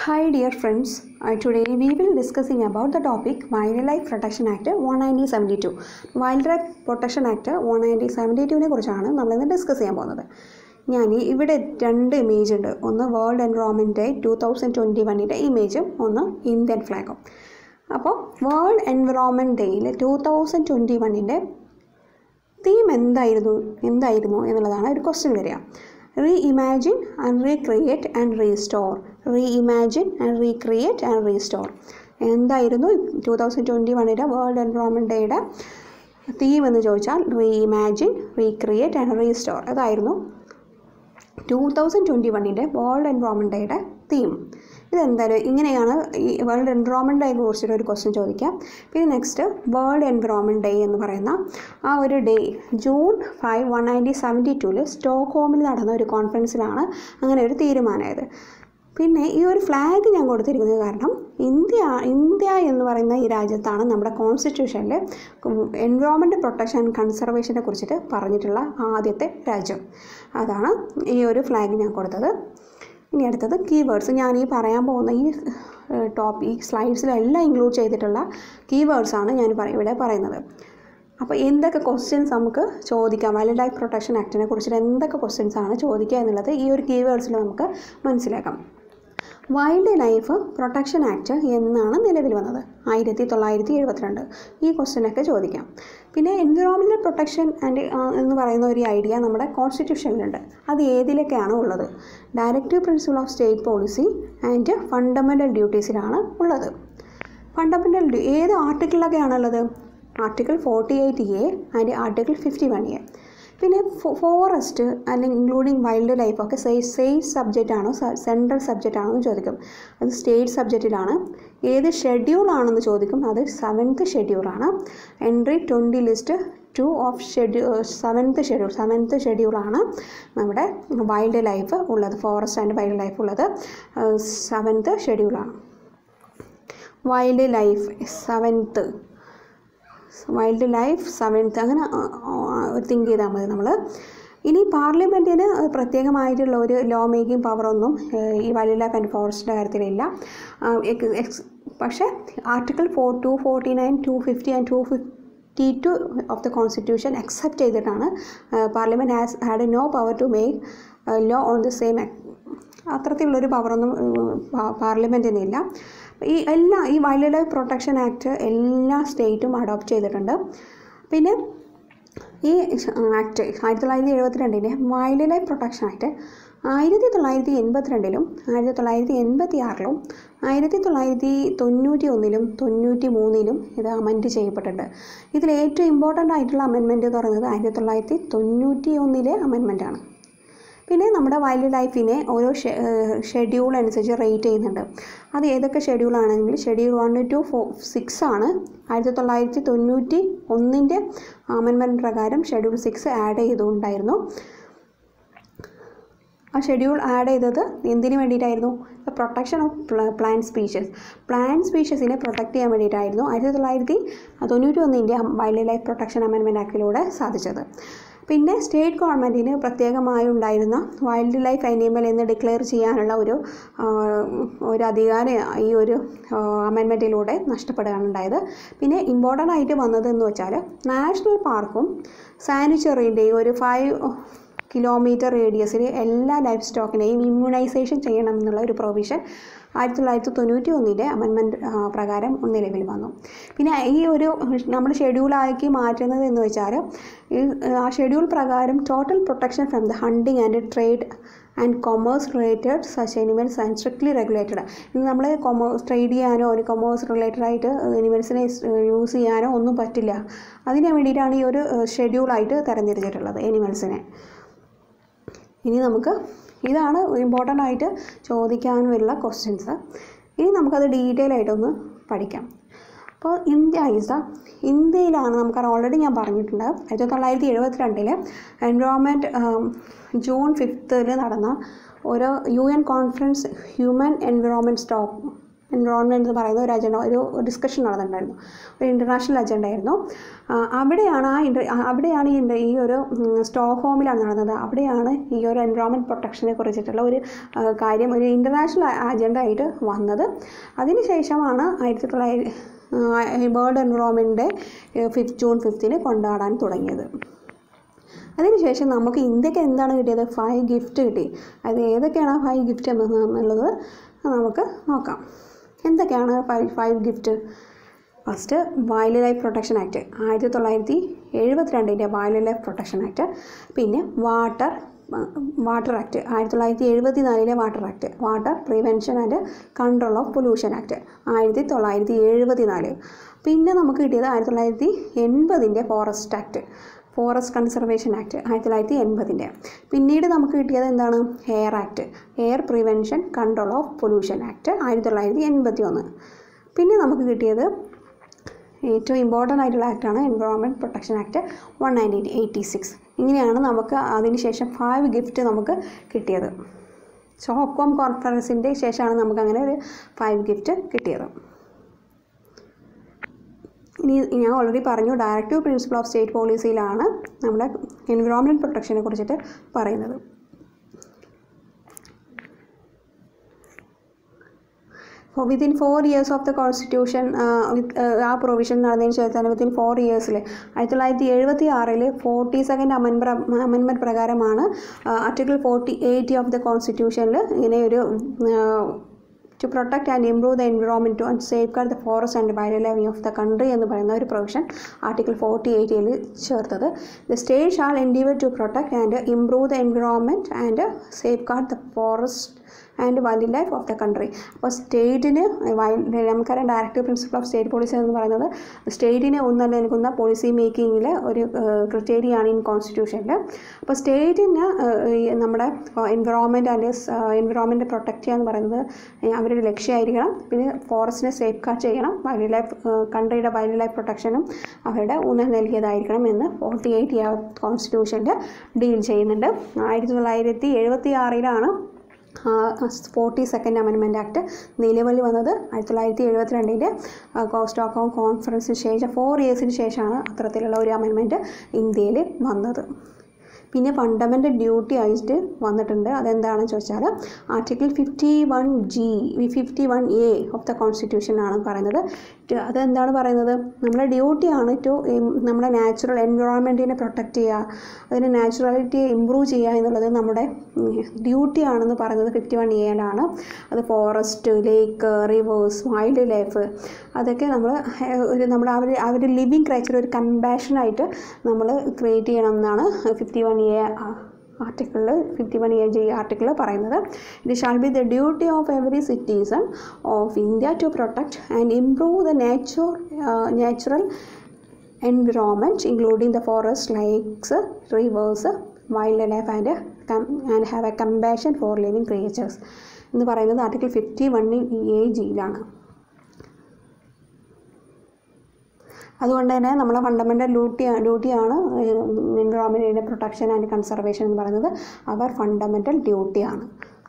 Hi dear friends, uh, today we will discussing about the topic Wildlife Protection Act 1972. Wildlife Protection Act 1972 നെ കുറിച്ചാണ് നമ്മളിന്ന് discuss ചെയ്യാൻ പോകുന്നത് ഞാൻ ഈ ഇവിടെ രണ്ട് ഇമേജ് ഉണ്ട് ഒന്ന് world environment day two thousand twenty വണ്ണിൻ്റെ ഇമേജും ഒന്ന് ഇന്ത്യൻ ഫ്ലാഗും അപ്പോൾ വേൾഡ് എൻവറോൺമെൻറ്റ് ഡേയിൽ ടു തൗസൻഡ് ട്വൻറ്റി വണ്ണിൻ്റെ തീം എന്തായിരുന്നു എന്തായിരുന്നു എന്നുള്ളതാണ് ഒരു ക്വസ്റ്റ്യൻ വരിക reimagine and recreate and restore reimagine and recreate and restore എന്തായിരുന്നു ടു തൗസൻഡ് ട്വൻറ്റി വണ്ണിൻ്റെ വേൾഡ് എൻവറോൺമെൻറ്റ് ഡേയുടെ തീം എന്ന് ചോദിച്ചാൽ reimagine recreate and restore അതായിരുന്നു ടു തൗസൻഡ് ട്വൻറ്റി വണ്ണിൻ്റെ വേൾഡ് എൻവറോൺമെൻറ്റ് ഡേയുടെ തീം ഇതെന്തായാലും ഇങ്ങനെയാണ് ഈ വേൾഡ് എൻവറോൺമെൻറ്റ് ഡേയെ കുറിച്ചിട്ട് ഒരു ക്വസ്റ്റ്യൻ ചോദിക്കാം പിന്നെ നെക്സ്റ്റ് വേൾഡ് എൻവറോൺമെൻറ്റ് ഡേ എന്ന് പറയുന്ന ആ ഒരു day June five one nineteen seventy ടൂവിൽ സ്റ്റോക്ക്ഹോമിൽ നടന്ന ഒരു കോൺഫറൻസിലാണ് അങ്ങനെ ഒരു തീരുമാനമായത് പിന്നെ ഈ ഒരു ഫ്ലാഗ് ഞാൻ കൊടുത്തിരിക്കുന്നത് കാരണം ഇന്ത്യ ഇന്ത്യ എന്ന് പറയുന്ന ഈ രാജ്യത്താണ് നമ്മുടെ കോൺസ്റ്റിറ്റ്യൂഷനിൽ എൻവറോൺമെൻറ്റ് പ്രൊട്ടക്ഷൻ ആൻഡ് കൺസർവേഷനെ കുറിച്ചിട്ട് പറഞ്ഞിട്ടുള്ള ആദ്യത്തെ രാജ്യം അതാണ് ഈ ഒരു ഫ്ലാഗ് ഞാൻ കൊടുത്തത് ഇനി അടുത്തത് കീവേഡ്സ് ഞാൻ ഈ പറയാൻ പോകുന്ന ഈ ടോപ്പ് ഈ സ്ലൈഡ്സിലെല്ലാം ഇൻക്ലൂഡ് ചെയ്തിട്ടുള്ള കീവേഡ്സാണ് ഞാൻ ഇവിടെ പറയുന്നത് അപ്പോൾ എന്തൊക്കെ ക്വസ്റ്റ്യൻസ് നമുക്ക് ചോദിക്കാം വൈൽഡ് ലൈഫ് പ്രൊട്ടക്ഷൻ ആക്ടിനെ കുറിച്ചിട്ട് എന്തൊക്കെ ക്വസ്റ്റ്യൻസ് ആണ് ചോദിക്കുക എന്നുള്ളത് ഈ ഒരു കീവേഡ്സിൽ നമുക്ക് മനസ്സിലാക്കാം വൈൽഡ് ലൈഫ് പ്രൊട്ടക്ഷൻ ആക്ട് എന്നാണ് നിലവിൽ വന്നത് ആയിരത്തി തൊള്ളായിരത്തി എഴുപത്തിരണ്ട് ഈ ക്വസ്റ്റ്യനൊക്കെ ചോദിക്കാം പിന്നെ എൻവിറോൺമെൻറ്റൽ പ്രൊട്ടക്ഷൻ ആൻഡ് എന്ന് പറയുന്ന ഒരു ഐഡിയ നമ്മുടെ കോൺസ്റ്റിറ്റ്യൂഷനിലുണ്ട് അത് ഏതിലൊക്കെയാണ് ഉള്ളത് directive principle of state policy and fundamental ഡ്യൂട്ടീസിലാണ് ഉള്ളത് ഫണ്ടമെൻ്റൽ ഏത് ആർട്ടിക്കിളിലൊക്കെയാണുള്ളത് article forty eight A and article fifty one A പിന്നെ ഫോറസ്റ്റ് അല്ലെങ്കിൽ ഇൻക്ലൂഡിങ് വൈൽഡ് ലൈഫ് ഒക്കെ സ്റ്റേറ്റ് സബ്ജക്റ്റ് ആണോ സെൻട്രൽ സബ്ജക്റ്റ് ആണോ എന്ന് ചോദിക്കും അത് സ്റ്റേറ്റ് സബ്ജക്റ്റിലാണ് ഏത് ഷെഡ്യൂൾ ആണെന്ന് ചോദിക്കും അത് സെവൻത്ത് ഷെഡ്യൂളാണ് entry twenty list two of schedule seventh schedule seventh ഷെഡ്യൂളാണ് നമ്മുടെ വൈൽഡ് ലൈഫ് ഉള്ളത് ഫോറസ്റ്റ് ആൻഡ് വൈൽഡ് ലൈഫ് ഉള്ളത് സെവൻത്ത് ഷെഡ്യൂളാണ് wildlife seventh wildlife seventh അങ്ങനെ തിങ്ക് ചെയ്താൽ മതി നമ്മൾ ഇനി പാർലമെൻറ്റിന് പ്രത്യേകമായിട്ടുള്ള ഒരു ലോ മേക്കിംഗ് പവറൊന്നും ഈ വൈൽഡ് ലൈഫ് ആൻഡ് ഫോറസ്റ്റിൻ്റെ കാര്യത്തിലില്ല പക്ഷേ article four two forty nine two fifty and two fifty two of the constitution accept ചെയ്തിട്ടാണ് parliament has had no power to make law on the same അത്തരത്തിലുള്ളൊരു പവറൊന്നും പാർലമെൻറ്റിനില്ല ഈ എല്ലാ ഈ വൈൽഡ് ലൈഫ് പ്രൊട്ടക്ഷൻ ആക്ട് എല്ലാ സ്റ്റേറ്റും അഡോപ്റ്റ് ചെയ്തിട്ടുണ്ട് പിന്നെ ഈ ആക്ട് ആയിരത്തി തൊള്ളായിരത്തി എഴുപത്തിരണ്ടിൻ്റെ വൈൽഡ് ലൈഫ് പ്രൊട്ടക്ഷൻ ആക്ട് ആയിരത്തി തൊള്ളായിരത്തി എൺപത്തിരണ്ടിലും ആയിരത്തി തൊള്ളായിരത്തി എൺപത്തി ആറിലും ആയിരത്തി തൊള്ളായിരത്തി തൊണ്ണൂറ്റി ഒന്നിലും തൊണ്ണൂറ്റി മൂന്നിലും ഇത് അമെൻഡ് ചെയ്യപ്പെട്ടിട്ടുണ്ട് ഇതിൽ ഏറ്റവും ഇമ്പോർട്ടൻ്റ് ആയിട്ടുള്ള അമെൻമെൻറ്റ് എന്ന് പറയുന്നത് ആയിരത്തി തൊള്ളായിരത്തി തൊണ്ണൂറ്റി ഒന്നിലെ അമെൻമെൻറ്റാണ് പിന്നെ നമ്മുടെ വൈൽഡ് ലൈഫിനെ ഓരോ ഷെഡ്യൂൾ അനുസരിച്ച് റേറ്റ് ചെയ്യുന്നുണ്ട് അത് ഏതൊക്കെ ഷെഡ്യൂളാണെങ്കിൽ schedule one two four six ആണ് ആയിരത്തി തൊള്ളായിരത്തി തൊണ്ണൂറ്റി ഒന്നിൻ്റെ അമെൻമെൻറ്റ് പ്രകാരം ഷെഡ്യൂൾ സിക്സ് ആഡ് ചെയ്തുകൊണ്ടായിരുന്നു ആ ഷെഡ്യൂൾ ആഡ് ചെയ്തത് എന്തിനു വേണ്ടിയിട്ടായിരുന്നു the protection of plan species plan സ്പീഷ്യസിനെ പ്രൊട്ടക്റ്റ് ചെയ്യാൻ വേണ്ടിയിട്ടായിരുന്നു ആയിരത്തി തൊള്ളായിരത്തി തൊണ്ണൂറ്റി ഒന്നിൻ്റെ വൈൽഡ് ലൈഫ് പ്രൊട്ടക്ഷൻ അമെൻമെൻറ്റ് ആക്ടിലൂടെ സാധിച്ചത് പിന്നെ സ്റ്റേറ്റ് ഗവൺമെൻറ്റിന് പ്രത്യേകമായി ഉണ്ടായിരുന്ന വൈൽഡ് ലൈഫ് അനിമൽ എന്ന് ഡിക്ലെയർ ചെയ്യാനുള്ള ഒരു ഒരു അധികാരം ഈ ഒരു അമെൻമെൻറ്റിലൂടെ നഷ്ടപ്പെടുകയാണ് ഉണ്ടായത് പിന്നെ ഇമ്പോർട്ടൻ്റ് ആയിട്ട് വന്നത് എന്ന് വെച്ചാൽ നാഷണൽ പാർക്കും സാനിറ്ററിൻ്റെയും ഒരു ഫൈവ് കിലോമീറ്റർ റേഡിയസിൽ എല്ലാ ലൈഫ് സ്റ്റോക്കിനെയും ഇമ്മ്യൂണൈസേഷൻ ചെയ്യണം എന്നുള്ള ഒരു പ്രൊവിഷൻ ആയിരത്തി തൊള്ളായിരത്തി തൊണ്ണൂറ്റി ഒന്നിൻ്റെ അമെൻമെൻറ്റ് പ്രകാരം നിലവിൽ വന്നു പിന്നെ ഈ ഒരു നമ്മൾ ഷെഡ്യൂളാക്കി മാറ്റുന്നത് എന്ന് വെച്ചാൽ ആ ഷെഡ്യൂൾ പ്രകാരം total protection from the hunting and trade and commerce related such animals and strictly regulated ഇത് നമ്മൾ കൊമേഴ്സ് ട്രേഡ് ചെയ്യാനോ ഒരു കൊമേഴ്സ് റിലേറ്റഡ് ആയിട്ട് എനിമൽസിനെ യൂസ് ചെയ്യാനോ ഒന്നും പറ്റില്ല അതിന് വേണ്ടിയിട്ടാണ് ഈ ഒരു ഷെഡ്യൂളായിട്ട് തരംതിരിച്ചിട്ടുള്ളത് എനിമൽസിനെ ഇനി നമുക്ക് ഇതാണ് ഇമ്പോർട്ടൻ്റ് ആയിട്ട് ചോദിക്കാനുള്ള ക്വസ്റ്റ്യൻസ് ഇനി നമുക്കത് ഡീറ്റെയിൽ ആയിട്ടൊന്ന് പഠിക്കാം അപ്പോൾ ഇന്ത്യ ഈസ് ദ ഇന്ത്യയിലാണ് നമുക്കത് ഓൾറെഡി ഞാൻ പറഞ്ഞിട്ടുണ്ട് ആയിരത്തി തൊള്ളായിരത്തി എഴുപത്തിരണ്ടിൽ എൻവയോൺമെൻറ്റ് ജൂൺ ഫിഫ്ത്തിൽ നടന്ന ഒരു U N conference human environment stock environment എന്ന് പറയുന്ന ഒരു അജണ്ട ഒരു ഡിസ്കഷൻ നടന്നിട്ടുണ്ടായിരുന്നു ഒരു ഇൻ്റർനാഷണൽ അജണ്ട ആയിരുന്നു ആ, അവിടെയാണ് ആ ഇൻ്റർ അവിടെയാണ് ഈ ഇൻ്റർ- ഈ ഒരു സ്റ്റോക്ക്ഹോമിലാണ് നടന്നത് അവിടെയാണ് ഈ ഒരു എൻവറോൺമെൻറ്റ് പ്രൊട്ടക്ഷനെ കുറിച്ചിട്ടുള്ള ഒരു ആ, കാര്യം ഒരു ഇൻ്റർനാഷണൽ അജണ്ട ആയിട്ട് വന്നത് അതിനുശേഷമാണ് ആയിരത്തി തൊള്ളായിരത്തി വേൾഡ് എൻവറോൺമെൻറ്റിൻ്റെ ഫിഫ്റ്റ് ജൂൺ ഫിഫ്തിന് കൊണ്ടാടാൻ തുടങ്ങിയത് അതിനുശേഷം നമുക്ക് ഇന്ത്യക്ക് എന്താണ് കിട്ടിയത് ഫൈവ് ഗിഫ്റ്റ് കിട്ടി അത് ഏതൊക്കെയാണ് ആ ഫൈവ് ഗിഫ്റ്റ് എന്നുള്ളത് നമുക്ക് നോക്കാം എന്തൊക്കെയാണ് five five gift first wildlife protection act ആയിരത്തി തൊള്ളായിരത്തി എഴുപത്തിരണ്ടിൻ്റെ വൈൽഡ് ലൈഫ് പ്രൊട്ടക്ഷൻ ആക്ട് പിന്നെ വാട്ടർ വാട്ടർ ആക്ട് ആയിരത്തി തൊള്ളായിരത്തി എഴുപത്തി നാലിലെ water act water prevention and control of pollution act ആയിരത്തി തൊള്ളായിരത്തി എഴുപത്തി നാല് പിന്നെ നമുക്ക് കിട്ടിയത് ആയിരത്തി തൊള്ളായിരത്തി എൺപതിൻ്റെ forest act forest conservation act ആയിരത്തി തൊള്ളായിരത്തി എൺപതിൻ്റെ പിന്നീട് നമുക്ക് കിട്ടിയത് എന്താണ് air act air prevention control of pollution act ആയിരത്തി തൊള്ളായിരത്തി എൺപത്തി ഒന്ന് പിന്നെ നമുക്ക് കിട്ടിയത് ഏറ്റവും ഇമ്പോർട്ടൻ്റ് ആയിട്ടുള്ള ആക്ടാണ് environment protection act one nineteen eighty six ഇങ്ങനെയാണ് നമുക്ക് അതിനുശേഷം ഫൈവ് ഗിഫ്റ്റ് നമുക്ക് കിട്ടിയത് സ്റ്റോക്ക്ഹോം കോൺഫറൻസിൻ്റെ ശേഷമാണ് നമുക്ക് അങ്ങനെ ഒരു ഫൈവ് ഗിഫ്റ്റ് കിട്ടിയത് ഇനി ഞാൻ ഓൾറെഡി പറഞ്ഞു ഡയറക്റ്റീവ് പ്രിൻസിപ്പിൾ ഓഫ് സ്റ്റേറ്റ് പോളിസിയിലാണ് നമ്മുടെ എൻവിറോൺമെൻറ്റ് പ്രൊട്ടക്ഷനെ കുറിച്ചിട്ട് പറയുന്നത് അപ്പോൾ within four years of the constitution with ആ പ്രൊവിഷൻ നടന്നതിന് ശേഷം തന്നെ വിത്തിൻ ഫോർ ഇയേഴ്സിൽ ആയിരത്തി തൊള്ളായിരത്തി എഴുപത്തി ആറിൽ ഫോർട്ടി സെക്കൻഡ് അമെൻമെൻറ്റ് അമെൻമെൻറ്റ് പ്രകാരമാണ് article forty eight of the കോൺസ്റ്റിറ്റ്യൂഷനിൽ ഇങ്ങനെ ഒരു to protect and improve the environment to and safeguard the forest and wildlife of the country എന്ന് പറയുന്ന ഒരു പ്രൊവിഷൻ ആർട്ടിക്കിൾ ഫോർട്ടി എയ്റ്റിൽ ചേർത്തത് the state shall endeavour to protect and improve the environment and safeguard the forest and wildlife of the country അപ്പോൾ സ്റ്റേറ്റിന് നമുക്കറിയാം directive principle of state policy എന്ന് പറയുന്നത് സ്റ്റേറ്റിനെ ഊന്നൽ നൽകുന്ന പോളിസി മേക്കിങ്ങിൽ ഒരു ക്രിറ്റേരിയാണ് ഇൻ കോൺസ്റ്റിറ്റ്യൂഷനിൽ അപ്പോൾ സ്റ്റേറ്റിന് നമ്മുടെ എൻവിറോൺമെൻറ്റ് ആൻഡ് എൻവിറോൺമെൻറ്റ് പ്രൊട്ടക്റ്റ് ചെയ്യുക എന്ന് പറയുന്നത് അവരുടെ ലക്ഷ്യമായിരിക്കണം പിന്നെ ഫോറസ്റ്റിനെ സേഫ് ഗാർഡ് ചെയ്യണം വൈൽഡ് ലൈഫ് കൺട്രിയുടെ വൈൽഡ് ലൈഫ് പ്രൊട്ടക്ഷനും അവരുടെ ഊന്നൽ നൽകിയതായിരിക്കണം എന്ന് ഫോർട്ടി എയ്റ്റ് ഇയർ കോൺസ്റ്റിറ്റ്യൂഷനിൽ ഡീൽ ചെയ്യുന്നുണ്ട് ആയിരത്തി തൊള്ളായിരത്തി എഴുപത്തി ആറിലാണ് ഫോർട്ടി സെക്കൻഡ് അമെൻമെൻറ്റ് ആക്ട് നിലവിൽ വന്നത് ആയിരത്തി തൊള്ളായിരത്തി എഴുപത്തിരണ്ടിൻ്റെ സ്റ്റോക്ക്ഹോം കോൺഫറൻസിന് ശേഷം ഫോർ ഇയേഴ്സിന് ശേഷമാണ് അത്തരത്തിലുള്ള ഒരു അമെൻമെൻറ്റ് ഇന്ത്യയിൽ വന്നത് പിന്നെ ഫണ്ടമെൻ്റൽ ഡ്യൂട്ടി ആയിട്ട് വന്നിട്ടുണ്ട് അതെന്താണെന്ന് ചോദിച്ചാൽ article fifty one G fifty one A of the constitution ആണ് പറയുന്നത് അതെന്താണ് പറയുന്നത് നമ്മുടെ ഡ്യൂട്ടിയാണ് ടു നമ്മുടെ നാച്ചുറൽ എൻവയോൺമെൻറ്റിനെ പ്രൊട്ടക്റ്റ് ചെയ്യുക അതിൻ്റെ നാച്ചുറാലിറ്റിയെ ഇമ്പ്രൂവ് ചെയ്യുക എന്നുള്ളത് നമ്മുടെ ഡ്യൂട്ടി ആണെന്ന് പറയുന്നത് ഫിഫ്റ്റി വൺ എയിലാണ് അത് ഫോറസ്റ്റ് ലേക്ക് റിവേഴ്സ് വൈൽഡ് ലൈഫ് അതൊക്കെ നമ്മൾ ഒരു നമ്മുടെ അവർ ആ ഒരു ലിവിങ് ക്രൈച്ചർ ഒരു കമ്പാഷനായിട്ട് നമ്മൾ ക്രിയേറ്റ് ചെയ്യണം എന്നാണ് ഫിഫ്റ്റി വൺ എ ആർട്ടിക്കിളിൽ fifty one A G article പറയുന്നത് it shall be the duty of every citizen of India to protect and improve the nature natural environment including the forest likes rivers wildlife and and have a compassion for living creatures എന്ന് പറയുന്നത് article fifty വണ്ണിൽ A ജിയിലാണ് അതുകൊണ്ട് തന്നെ നമ്മളെ fundamental duty ഡ്യൂട്ടിയാണ് എൻവയോൺമെൻറ്റിൻ്റെ protection and conservation എന്ന് പറയുന്നത് അവർ ഫണ്ടമെൻ്റൽ ഡ്യൂട്ടിയാണ്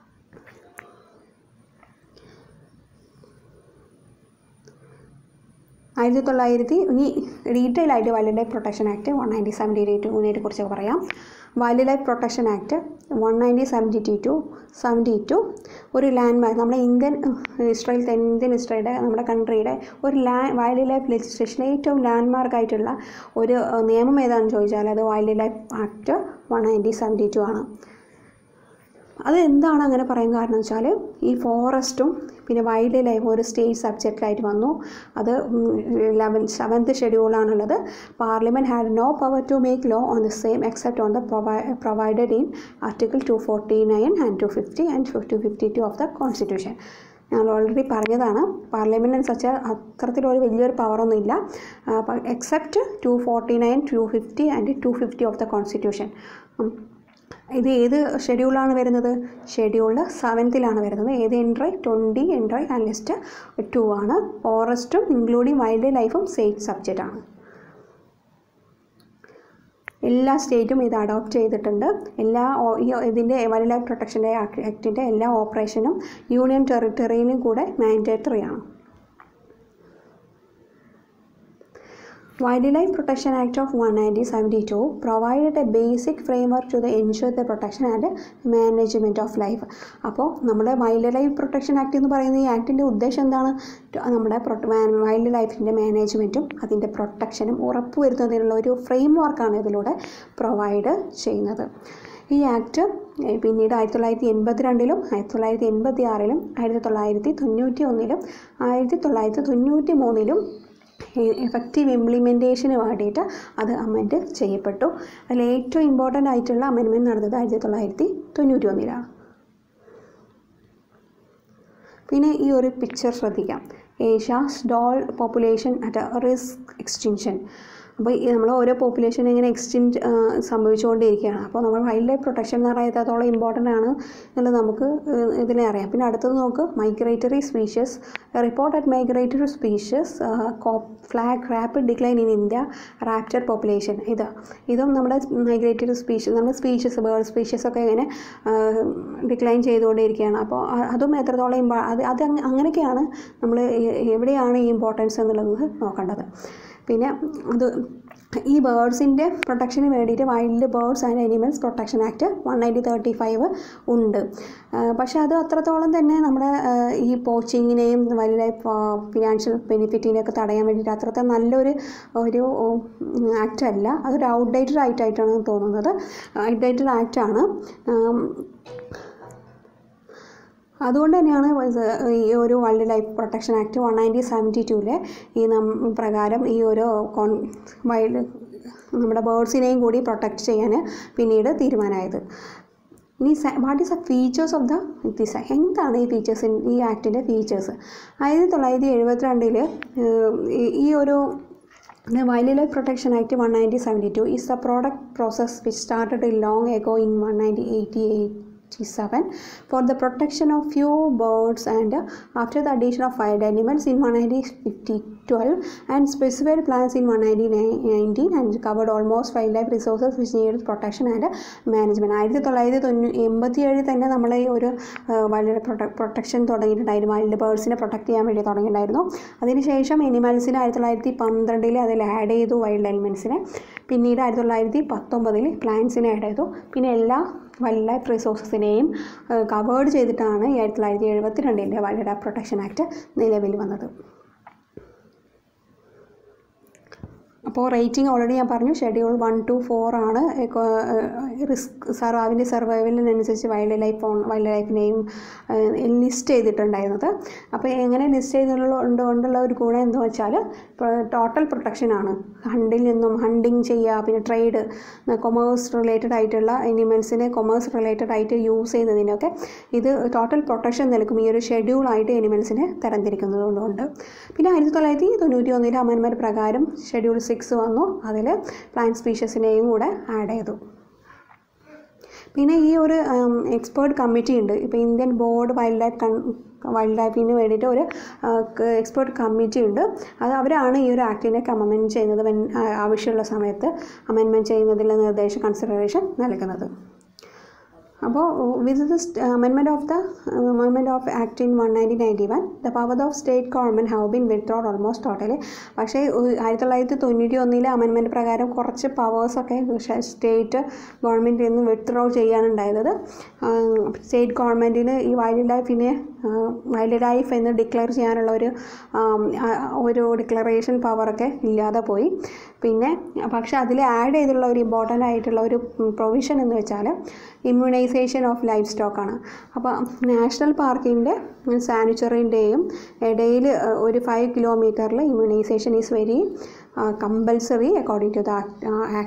ആയിരത്തി തൊള്ളായിരത്തി ഇനി ഡീറ്റെയിൽ ആയിട്ട് wildlife protection act one ninety seventy eight ടൂവിനെ കുറിച്ച് പറയാം wildlife protection act one ninety seventy two seventy two ഒരു ലാൻഡ് മാർക്ക് നമ്മുടെ ഇന്ത്യൻ ഹിസ്റ്ററിയിലത്തെ ഇന്ത്യൻ ഹിസ്റ്ററിയുടെ നമ്മുടെ കൺട്രിയുടെ ഒരു ലാ വൈൽഡ് ലൈഫ് ലെജിസ്ലേഷനിലെ ഏറ്റവും ലാൻഡ് മാർക്കായിട്ടുള്ള ഒരു നിയമം ഏതാണെന്ന് ചോദിച്ചാൽ അത് wildlife act one ninety seventy two ആണ് അത് എന്താണ് അങ്ങനെ പറയാൻ കാരണം വെച്ചാൽ ഈ ഫോറസ്റ്റും പിന്നെ വൈൽഡ് ലൈഫ് ഒരു സ്റ്റേറ്റ് സബ്ജക്റ്റിലായിട്ട് വന്നു അത് ലെവൻ സെവൻത്ത് ഷെഡ്യൂളാണുള്ളത് parliament had no power to make law on the same except on the provided in article two forty nine and two fifty and two fifty two of the constitution ഞങ്ങൾ already പറഞ്ഞതാണ് പാർലമെൻറ്റിന് such അത്തരത്തിലൊരു വലിയൊരു പവറൊന്നും ഇല്ല except two forty nine two fifty and two fifty of the constitution ഇത് ഏത് ഷെഡ്യൂളാണ് വരുന്നത് ഷെഡ്യൂളിൽ സെവൻത്തിലാണ് വരുന്നത് ഏത് entry twenty entry and list two ആണ് ഫോറസ്റ്റും ഇൻക്ലൂഡിങ് വൈൽഡ് ലൈഫും സ്റ്റേറ്റ് സബ്ജക്റ്റ് ആണ് എല്ലാ സ്റ്റേറ്റും ഇത് അഡോപ്റ്റ് ചെയ്തിട്ടുണ്ട് എല്ലാ ഓ- ഈ ഇതിൻ്റെ വൈൽഡ് ലൈഫ് പ്രൊട്ടക്ഷൻ്റെ ആക്ടിൻ്റെ എല്ലാ ഓപ്പറേഷനും യൂണിയൻ ടെറിട്ടറിയിലും കൂടെ മാൻഡേറ്ററി ആണ് Wildlife Protection Act of 1972 provided a basic framework to the ensure the protection and management of life. അപ്പോൾ നമ്മുടെ വൈൽഡ് ലൈഫ് പ്രൊട്ടക്ഷൻ ആക്ട് എന്ന് പറയുന്ന ഈ ആക്ടിൻ്റെ ഉദ്ദേശം എന്താണ് ട് നമ്മുടെ വൈൽഡ് ലൈഫിൻ്റെ മാനേജ്മെൻറ്റും അതിൻ്റെ പ്രൊട്ടക്ഷനും ഉറപ്പുവരുത്തുന്നതിനുള്ള ഒരു ഫ്രെയിം വർക്കാണ് ഇതിലൂടെ പ്രൊവൈഡ് ചെയ്യുന്നത് ഈ ആക്ട് ഏഹ്, പിന്നീട് ആയിരത്തി തൊള്ളായിരത്തി എൺപത്തിരണ്ടിലും ആയിരത്തി തൊള്ളായിരത്തി എൺപത്തി ആറിലും ആയിരത്തി തൊള്ളായിരത്തി തൊണ്ണൂറ്റി ഒന്നിലും ആയിരത്തി തൊള്ളായിരത്തി തൊണ്ണൂറ്റി മൂന്നിലും എഫക്റ്റീവ് ഇംപ്ലിമെൻറ്റേഷന് വേണ്ടിയിട്ട് അത് അമെൻഡ് ചെയ്യപ്പെട്ടു അതിൽ ഏറ്റവും ഇമ്പോർട്ടൻ്റ് ആയിട്ടുള്ള അമെൻമെൻറ്റ് നടന്നത് ആയിരത്തി തൊള്ളായിരത്തി തൊണ്ണൂറ്റി ഒന്നിലാണ് പിന്നെ ഈ ഒരു പിക്ചർ ശ്രദ്ധിക്കാം Asia's dhole population at risk extinction അപ്പോൾ ഈ നമ്മൾ ഓരോ പോപ്പുലേഷൻ ഇങ്ങനെ എക്സ്റ്റിൻറ്റ് സംഭവിച്ചുകൊണ്ടിരിക്കുകയാണ് അപ്പോൾ നമ്മൾ വൈൽഡ് ലൈഫ് പ്രൊട്ടക്ഷൻ എന്ന് പറയുന്നത് എത്രത്തോളം ഇമ്പോർട്ടൻ്റ് ആണ് എന്നുള്ളത് നമുക്ക് ഏഹ്, ഇതിനെ അറിയാം പിന്നെ അടുത്തത് നോക്ക് migratory species report at migratory species flag rapid decline in India raptor population ഇത് ഇതും നമ്മുടെ മൈഗ്രേറ്ററി സ്പീഷ്യസ് നമ്മുടെ സ്പീഷ്യസ് ബേർഡ് സ്പീഷ്യസ് ഒക്കെ ഇങ്ങനെ ഡിക്ലൈൻ ചെയ്തുകൊണ്ടിരിക്കുകയാണ് അപ്പോൾ അ- അതും എത്രത്തോളം ഇമ്പ അത് അത് അങ്ങ- അങ്ങനെയൊക്കെയാണ് നമ്മൾ എ- എവിടെയാണ് ഈ ഇമ്പോർട്ടൻസ് എന്നുള്ളത് നോക്കേണ്ടത് പിന്നെ അത് ഈ ബേർഡ്സിൻ്റെ പ്രൊട്ടക്ഷന് വേണ്ടിയിട്ട് wild birds and animals protection act one ninety thirty five ഉണ്ട് ആ, പക്ഷേ അത് അത്രത്തോളം തന്നെ നമ്മുടെ ആ, ഈ പോച്ചിങ്ങിനെയും വൈൽഡ് ലൈഫ് ഫിനാൻഷ്യൽ ബെനിഫിറ്റിനെയൊക്കെ തടയാൻ വേണ്ടിയിട്ട് അത്രത്തെ നല്ലൊരു ഒരു ആക്റ്റ് അല്ല അതൊരു ഔട്ട്ഡേറ്റഡ് ആയിട്ടായിട്ടാണ് തോന്നുന്നത് ഔട്ട്ഡേറ്റഡ് ആക്റ്റാണ് അതുകൊണ്ട് തന്നെയാണ് ഇത് ഈ ഒരു wildlife protection act one ninety seventy ടൂവിലെ ഈ നം പ്രകാരം ഈ ഒരു കോൺ വൈൽഡ് നമ്മുടെ ബേർഡ്സിനെയും കൂടി പ്രൊട്ടക്റ്റ് ചെയ്യാൻ പിന്നീട് തീരുമാനമായത് ഇനി what is the features of the this എന്താണ് ഈ ഫീച്ചേഴ്സ് ഈ ആക്ടിൻ്റെ ഫീച്ചേഴ്സ് ആയിരത്തി തൊള്ളായിരത്തി എഴുപത്തിരണ്ടിൽ ഈ ഒരു The Wildlife Protection Act 1972 is the product process which started long ago in 1987 for the protection of few birds and uh, after the addition of wild animals in 1912 and specified plans in 1919 and covered almost wildlife resources which needed protection and management. ആയിരത്തി തൊള്ളായിരത്തി തൊണ്ണൂ എൺപത്തി ഏഴിൽ തന്നെ നമ്മൾ ഈ ഒരു wild protection തുടങ്ങിയിട്ടുണ്ടായിരുന്നു wild ബേർഡ്സിനെ പ്രൊട്ടക്ട് ചെയ്യാൻ വേണ്ടി തുടങ്ങിയിട്ടുണ്ടായിരുന്നു അതിനുശേഷം എനിമൽസിനെ ആയിരത്തി തൊള്ളായിരത്തി പന്ത്രണ്ടിൽ അതിൽ ആഡ് ചെയ്തു വൈൽഡ് എലിമെൻസിനെ പിന്നീട് ആയിരത്തി തൊള്ളായിരത്തി പത്തൊമ്പതിൽ പ്ലാന്റ്സിനെ ആഡ് ചെയ്തു പിന്നെ എല്ലാ വൈൽഡ് ലൈഫ് റിസോഴ്സസിനെയും കവേർഡ് ചെയ്തിട്ടാണ് ഈ ആയിരത്തി തൊള്ളായിരത്തി എഴുപത്തി രണ്ടിൻ്റെ വൈൽഡ് ലൈഫ് പ്രൊട്ടക്ഷൻ ആക്ട് നിലവിൽ വന്നത് അപ്പോൾ റേറ്റിംഗ് ഓൾറെഡി ഞാൻ പറഞ്ഞു ഷെഡ്യൂൾ വൺ ടു ഫോർ ആണ് റിസ്ക് സർവാവിൻ്റെ സർവൈവലിനനുസരിച്ച് വൈൽഡ് ലൈഫ് ഓൺ വൈൽഡ് ലൈഫിനെയും ലിസ്റ്റ് ചെയ്തിട്ടുണ്ടായിരുന്നത് അപ്പോൾ എങ്ങനെ ലിസ്റ്റ് ചെയ്തുകൊണ്ട് കൊണ്ടുള്ള ഒരു ഗുണം എന്ന് വെച്ചാൽ ടോട്ടൽ പ്രൊട്ടക്ഷനാണ് ഹണ്ടിൽ നിന്നും ഹണ്ടിങ് ചെയ്യുക പിന്നെ ട്രേഡ് കൊമേഴ്സ് റിലേറ്റഡ് ആയിട്ടുള്ള എനിമൽസിനെ കൊമേഴ്സ് റിലേറ്റഡ് ആയിട്ട് യൂസ് ചെയ്യുന്നതിനൊക്കെ ഇത് ടോട്ടൽ പ്രൊട്ടക്ഷൻ നൽകും ഈ ഒരു ഷെഡ്യൂളായിട്ട് എനിമൽസിനെ തരംതിരിക്കുന്നത് കൊണ്ടുകൊണ്ട് പിന്നെ ആയിരത്തി തൊള്ളായിരത്തി തൊണ്ണൂറ്റി ഒന്നിലെ അമെൻമെൻറ്റ് പ്രകാരം ഷെഡ്യൂൾ സിക്സ് വന്നു അതിൽ പ്ലാന്റ് സ്പീഷ്യസിനെയും കൂടെ ആഡ് ചെയ്തു പിന്നെ ഈ ഒരു എക്സ്പേർട്ട് കമ്മിറ്റി ഉണ്ട് ഇപ്പോൾ ഇന്ത്യൻ ബോർഡ് വൈൽഡ് ലൈഫ് കൺ വൈൽഡ് ലൈഫിന് വേണ്ടിയിട്ട് ഒരു എക്സ്പേർട്ട് കമ്മിറ്റി ഉണ്ട് അത് അവരാണ് ഈ ഒരു ആക്ടിനൊക്കെ അമെൻമെൻറ്റ് ചെയ്യുന്നത് വെൻ ആവശ്യമുള്ള സമയത്ത് അമെൻമെൻറ്റ് ചെയ്യുന്നതിൽ നിർദ്ദേശ കൺസിഡറേഷൻ നൽകുന്നത് അപ്പോൾ with the amendment of the amendment of act in one nineteen ninety one the power of state government have been withdrawed almost totally പക്ഷേ ആയിരത്തി തൊള്ളായിരത്തി തൊണ്ണൂറ്റി ഒന്നിലെ അമെൻമെൻറ്റ് പ്രകാരം കുറച്ച് പവേഴ്സൊക്കെ സ്റ്റേറ്റ് ഗവൺമെൻറ്റിൽ നിന്ന് വിത്ത്ഡ്രോ ചെയ്യാനുണ്ടായത് സ്റ്റേറ്റ് ഗവൺമെൻറ്റിന് ഈ വൈൽഡ് ലൈഫിനെ വൈൽഡ് ലൈഫ് എന്ന് ഡിക്ലെയർ ചെയ്യാനുള്ള ഒരു ഒരു ഡിക്ലറേഷൻ പവറൊക്കെ ഇല്ലാതെ പോയി പിന്നെ പക്ഷേ അതിൽ ആഡ് ചെയ്തുള്ള ഒരു ഇമ്പോർട്ടൻ്റ് ആയിട്ടുള്ള ഒരു പ്രൊവിഷൻ എന്ന് വെച്ചാൽ ഇമ്മ്യൂണൈസേഷൻ ഓഫ് ലൈഫ് സ്റ്റോക്കാണ് അപ്പോൾ നാഷണൽ പാർക്കിൻ്റെ സാനിറ്ററിൻ്റെയും ഇടയിൽ ഒരു ഫൈവ് കിലോമീറ്ററിൽ immunisation is very compulsory according to the act